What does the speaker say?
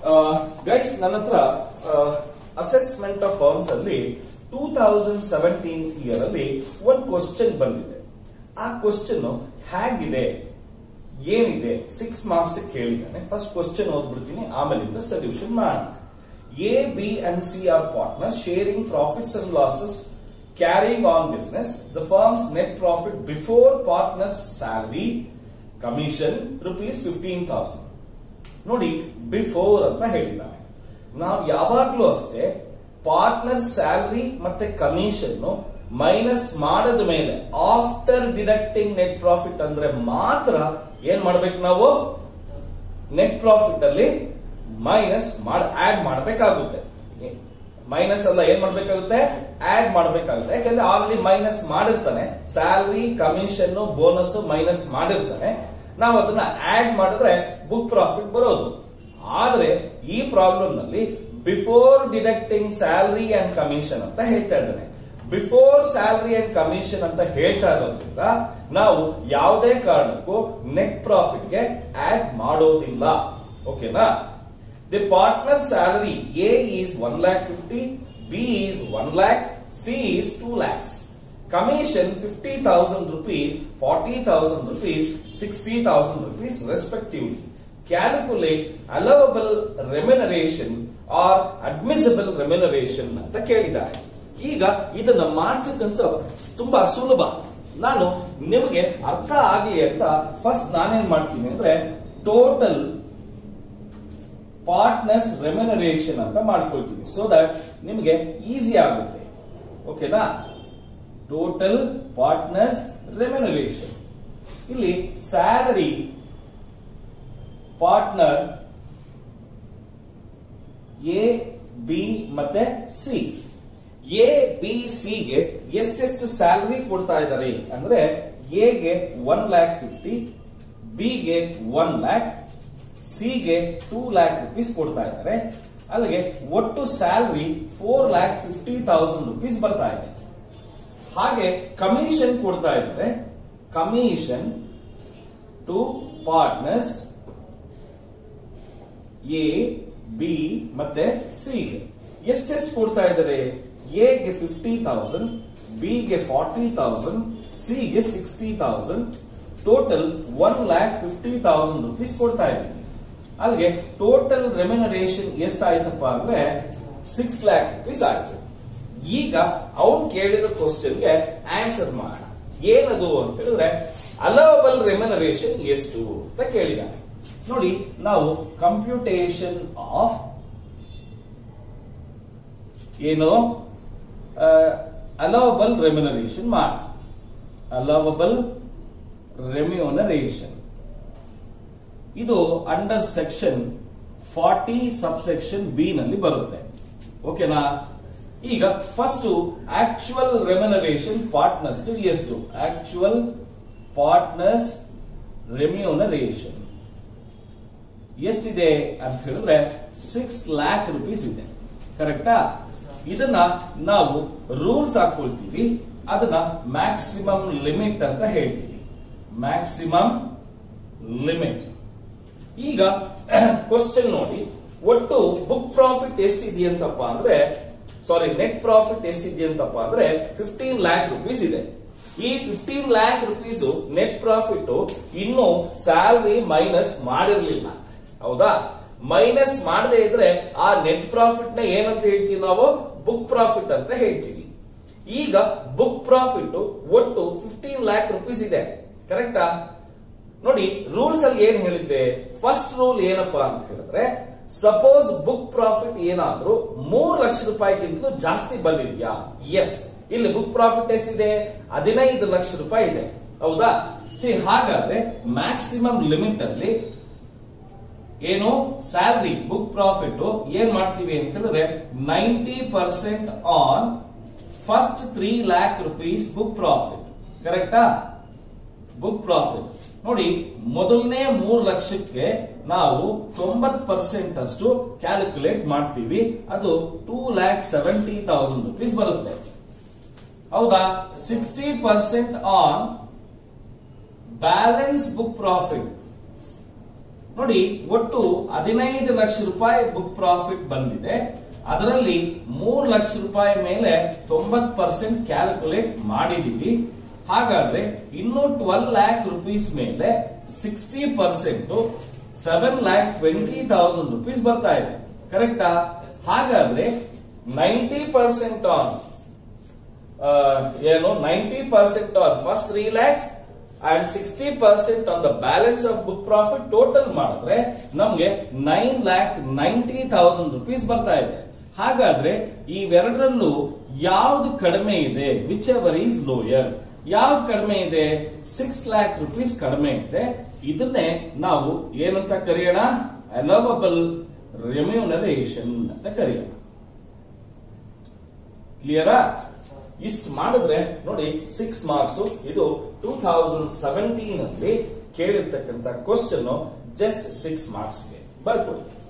guys ನನ್ನ ಹತ್ರ assessment of firms ಅಲ್ಲಿ ಟೂ ತೌಸಂಡ್ ಸೆವೆಂಟೀನ್ ಇಯರ್ ಅಲ್ಲಿ ಒಂದು ಕ್ವಶನ್ ಬಂದಿದೆ ಆ ಕ್ವಶನ್ ಹೇಗಿದೆ ಏನಿದೆ ಸಿಕ್ಸ್ ಮಾರ್ಕ್ಸ್ ಕೇಳಿದ್ದಾನೆ ಫಸ್ಟ್ ಕ್ವಶನ್ ಓದ್ಬಿಡ್ತೀನಿ ಆಮೇಲಿಂದ ಸೊಲ್ಯೂಷನ್ ಮಾಡೋಣ A B and C are partners sharing profits and losses carrying on business the firms net profit before partners salary commission rupees fifteen thousand ನೋಡಿ before ಅಂತ ಹೇಳಿದ್ದಾನೆ ನಾವು ಯಾವಾಗ್ಲೂ ಅಷ್ಟೇ ಪಾರ್ಟ್ನರ್ ಸ್ಯಾಲರಿ ಮತ್ತೆ ಕಮಿಷನ್ ಮೈನಸ್ ಮಾಡದ ಮೇಲೆ ಆಫ್ಟರ್ ಡಿಡಕ್ಟಿಂಗ್ ನೆಟ್ ಪ್ರಾಫಿಟ್ ಅಂದ್ರೆ ಮಾತ್ರ ಏನ್ ಮಾಡ್ಬೇಕು ನಾವು ನೆಟ್ ಪ್ರಾಫಿಟ್ ಅಲ್ಲಿ ಮೈನಸ್ ಮಾಡ್ ಆಡ್ ಮಾಡಬೇಕಾಗುತ್ತೆ ಮೈನಸ್ ಅಲ್ಲ ಏನ್ ಮಾಡ್ಬೇಕಾಗುತ್ತೆ ಆಡ್ ಮಾಡಬೇಕಾಗುತ್ತೆ ಯಾಕಂದ್ರೆ ಆಲ್ರೆಡಿ ಮೈನಸ್ ಮಾಡಿರ್ತಾನೆ ಸ್ಯಾಲರಿ ಕಮಿಷನ್ ಬೋನಸ್ ಮೈನಸ್ ಮಾಡಿರ್ತಾನೆ ನಾವು ಅದನ್ನ ಆಡ್ ಮಾಡಿದ್ರೆ ಬುಕ್ ಪ್ರಾಫಿಟ್ ಬರೋದು ಆದ್ರೆ ಈ ಪ್ರಾಬ್ಲಮ್ ನಲ್ಲಿ before deducting salary and commission ಅಂತ ಹೇಳ್ತಾ ಇದ್ದಾನೆ ಬಿಫೋರ್ ಸ್ಯಾಲರಿ ಅಂಡ್ ಕಮಿಷನ್ ಅಂತ ಹೇಳ್ತಾ ಇರೋದ್ರಿಂದ ನಾವು ಯಾವುದೇ ಕಾರಣಕ್ಕೂ ನೆಟ್ ಪ್ರಾಫಿಟ್ ಗೆ ಆಡ್ ಮಾಡೋದಿಲ್ಲ ಓಕೆನಾ the partner salary A is one lakh fifty B is one lakh C is two lakhs commission fifty thousand rupees forty thousand rupees sixty thousand rupees respectively calculate allowable remuneration or admissible remuneration ಅಂತ ಕೇಳಿದ್ದಾರೆ ಈಗ ಇದನ್ನ ಮಾಡ್ತಕ್ಕಂಥ ತುಂಬಾ ಸುಲಭ ನಾನು ನಿಮಗೆ ಅರ್ಥ ಆಗಲಿ ಅಂತ ಫಸ್ಟ್ ನಾನೇನ್ ಮಾಡ್ತೀನಿ ಅಂದ್ರೆ ಟೋಟಲ್ ಪಾರ್ಟ್ನರ್ಸ್ ರೆಮ್ಯುನರೇಷನ್ ಅಂತ ಮಾಡ್ಕೊಳ್ತೀನಿ ಸೊ ದಟ್ ನಿಮಗೆ ಈಸಿ ಆಗುತ್ತೆ ಓಕೆನಾ ಟೋಟಲ್ ಪಾರ್ಟ್ನರ್ಸ್ ರೆಮ್ಯುನರೇಷನ್ ಇಲ್ಲಿ ಸ್ಯಾಲರಿ ಪಾರ್ಟ್ನರ್ ಎ ಬಿ ಮತ್ತೆ ಸಿ ಎ ಬಿ ಸಿ ಗೆ ಎಷ್ಟೆಷ್ಟು ಸ್ಯಾಲರಿ ಕೊಡ್ತಾ ಇದ್ದಾರೆ ಅಂದ್ರೆ ಎಗೆ ಒನ್ ಲ್ಯಾಕ್ ಫಿಫ್ಟಿ ಬಿಗೆ ಒನ್ ಲ್ಯಾಕ್ ಸಿಗೆ ಟೂ ಲ್ಯಾಕ್ ರುಪೀಸ್ ಕೊಡ್ತಾ ಇದ್ದಾರೆ ಅಲ್ಲಿಗೆ ಒಟ್ಟು salary four lakh fifty thousand rupees ಬರ್ತಾ ಇದೆ ಹಾಗೆ ಕಮಿಷನ್ ಕೊಡ್ತಾ ಇದ್ದಾರೆ commission to partners A B ಮತ್ತೆ ಸಿ ಎಷ್ಟೆಷ್ಟು ಕೊಡ್ತಾ ಇದ್ದಾರೆ ಎಗೆ ಫಿಫ್ಟಿ ತೌಸಂಡ್ ಬಿಗೆ ಫಾರ್ಟಿ ತೌಸಂಡ್ ಸಿಗೆ sixty thousand total one lakh fifty thousand rupees ಕೊಡ್ತಾ ಇದ್ದೀನಿ ಅಲ್ಲಿಗೆ ಟೋಟಲ್ ರೆಮ್ಯುನರೇಷನ್ ಎಷ್ಟಾಯ್ತಪ್ಪ ಅಂದ್ರೆ ಸಿಕ್ಸ್ ಲ್ಯಾಕ್ ರುಪೀಸ್ ಆಯ್ತು ಈಗ ಅವ್ನು ಕೇಳಿರೋ ಕ್ವಶನ್ಗೆ ಆನ್ಸರ್ ಮಾಡೋಣ ಏನದು ಅಂತ ಹೇಳಿದ್ರೆ ಅಲವಬಲ್ ರೆಮ್ಯುನರೇಷನ್ ಎಷ್ಟು ಅಂತ ಕೇಳಿದಾನೆ ನೋಡಿ ನಾವು ಕಂಪ್ಯೂಟೇಷನ್ ಆಫ್ ಏನು ಅಲವಬಲ್ ರೆಮ್ಯುನರೇಷನ್ ಮಾಡ ಅಲವಬಲ್ ರೆಮ್ಯುನರೇಷನ್ ಇದು under section forty sub section B ನಲ್ಲಿ ಬರುತ್ತೆ ಓಕೆನಾ ಈಗ ಫಸ್ಟ್ ಆಕ್ಚುಯಲ್ ರೆಮ್ಯುನರೇಷನ್ ಪಾರ್ಟ್ನರ್ಸ್ ಎಷ್ಟು ಆಕ್ಚುಯಲ್ ಪಾರ್ಟ್ನರ್ಸ್ ರೆಮ್ಯುನರೇಷನ್ ಎಷ್ಟಿದೆ ಅಂತ ಹೇಳಿದ್ರೆ ಸಿಕ್ಸ್ ಲ್ಯಾಕ್ ರುಪೀಸ್ ಇದೆ ಕರೆಕ್ಟಾ ಇದನ್ನ ನಾವು ರೂಲ್ಸ್ ಹಾಕೊಳ್ತೀವಿ ಅದನ್ನ ಮ್ಯಾಕ್ಸಿಮಮ್ ಲಿಮಿಟ್ ಅಂತ ಹೇಳ್ತೀವಿ ಮ್ಯಾಕ್ಸಿಮಮ್ ಲಿಮಿಟ್ ಈಗ ಕ್ವಶನ್ ನೋಡಿ ಒಟ್ಟು ಬುಕ್ ಪ್ರಾಫಿಟ್ ಎಷ್ಟಿದೆಯಂತಪ್ಪ ಅಂದ್ರೆ ಸಾರಿ ನೆಟ್ ಪ್ರಾಫಿಟ್ ಎಷ್ಟಿದೆಯಂತಪ್ಪ ಅಂದ್ರೆ ಫಿಫ್ಟೀನ್ ಲ್ಯಾಕ್ ರುಪೀಸ್ ಇದೆ ಈ fifteen lakh rupees net profit ಇನ್ನು ಸ್ಯಾಲರಿ ಮೈನಸ್ ಮಾಡಿರ್ಲಿಲ್ಲ ಹೌದಾ ಮೈನಸ್ ಮಾಡದೇ ಇದ್ರೆ ಆ ನೆಟ್ ಪ್ರಾಫಿಟ್ ನ ಏನಂತ ಹೇಳ್ತೀವಿ ನಾವು ಬುಕ್ ಪ್ರಾಫಿಟ್ ಅಂತ ಹೇಳ್ತೀವಿ ಈಗ ಬುಕ್ ಪ್ರಾಫಿಟ್ ಒಟ್ಟು ಫಿಫ್ಟೀನ್ ಲ್ಯಾಕ್ ರುಪೀಸ್ ಇದೆ ಕರೆಕ್ಟಾ ನೋಡಿ ರೂಲ್ಸ್ ಅಲ್ಲಿ ಏನ್ ಹೇಳಿದ್ದೆ ಫಸ್ಟ್ ರೂಲ್ ಏನಪ್ಪಾ ಅಂತ ಹೇಳಿದ್ರೆ ಸಪೋಸ್ ಬುಕ್ ಪ್ರಾಫಿಟ್ ಏನಾದ್ರೂ ಮೂರು ಲಕ್ಷ ರೂಪಾಯಿಗಿಂತಲೂ ಜಾಸ್ತಿ ಬಂದಿದ್ಯಾ ಎಸ್ ಇಲ್ಲಿ ಬುಕ್ ಪ್ರಾಫಿಟ್ ಎಷ್ಟಿದೆ ಹದಿನೈದು ಲಕ್ಷ ರೂಪಾಯಿ ಇದೆ ಹೌದಾ ಸಿ ಹಾಗಾದ್ರೆ ಮ್ಯಾಕ್ಸಿಮಮ್ ಲಿಮಿಟ್ ಅಲ್ಲಿ ಏನು ಸ್ಯಾಲ್ರಿ ಬುಕ್ ಪ್ರಾಫಿಟ್ ಏನ್ ಮಾಡ್ತೀವಿ ಅಂತ ಹೇಳಿದ್ರೆ ninety percent on first three lakh rupees book profit ಕರೆಕ್ಟಾ ಬುಕ್ ಪ್ರಾಫಿಟ್ ನೋಡಿ ಮೊದಲನೇ ಮೂರು ಲಕ್ಷಕ್ಕೆ ನಾವು ತೊಂಬತ್ ಪರ್ಸೆಂಟ್ ಅಷ್ಟು ಕ್ಯಾಲ್ಕುಲೇಟ್ ಮಾಡ್ತೀವಿ ಅದು two lakh seventy thousand rupees ಬರುತ್ತೆ ಹೌದಾ sixty percent on balance book profit ನೋಡಿ ಒಟ್ಟು ಹದಿನೈದು ಲಕ್ಷ ರೂಪಾಯಿ ಬುಕ್ ಪ್ರಾಫಿಟ್ ಬಂದಿದೆ ಅದರಲ್ಲಿ ಮೂರು ಲಕ್ಷ ರೂಪಾಯಿ ಮೇಲೆ ತೊಂಬತ್ ಪರ್ಸೆಂಟ್ ಕ್ಯಾಲ್ಕುಲೇಟ್ ಮಾಡಿದೀವಿ ಹಾಗಾದ್ರೆ ಇನ್ನು ಟ್ವೆಲ್ ಲ್ಯಾಕ್ ರುಪೀಸ್ ಮೇಲೆ sixty percent seven lakh twenty thousand rupees ಬರ್ತಾ ಇದೆ ಕರೆಕ್ಟಾ ಹಾಗಾದ್ರೆ ನೈಂಟಿ ಪರ್ಸೆಂಟ್ ಆನ್ ಏನು ninety percent on first three lakhs and sixty percent on the balance of book profit total ಮಾಡಿದ್ರೆ ನಮ್ಗೆ nine lakh ninety thousand rupees ಬರ್ತಾ ಇದೆ ಹಾಗಾದ್ರೆ ಇವೆರಡರಲ್ಲೂ ಯಾವ್ದು ಕಡಿಮೆ ಇದೆ ವಿಚ್ ಎವರ್ ಈಸ್ ಲೋಯರ್ ಯಾವ್ದು ಕಡಿಮೆ ಇದೆ ಸಿಕ್ಸ್ ಲ್ಯಾಕ್ ರುಪೀಸ್ ಕಡಿಮೆ ಇದೆ ಇದನ್ನೇ ನಾವು ಏನಂತ ಕರೆಯೋಣ ಅಲೋವಬಲ್ ರೆಮ್ಯೂನರೇಷನ್ ಅಂತ ಕರೆಯೋಣ ಕ್ಲಿಯರಾ ಇಷ್ಟು ಮಾಡಿದ್ರೆ ನೋಡಿ ಸಿಕ್ಸ್ ಮಾರ್ಕ್ಸ್ ಇದು ಟೂ ಥೌಸಂಡ್ ಸೆವೆಂಟೀನ್ ಅಲ್ಲಿ ಕೇಳಿರ್ತಕ್ಕಂಥ ಕ್ವಶನ್ ಜಸ್ಟ್ ಸಿಕ್ಸ್ ಮಾರ್ಕ್ಸ್ಗೆ ಬರ್ಕೊಳ್ಳಿ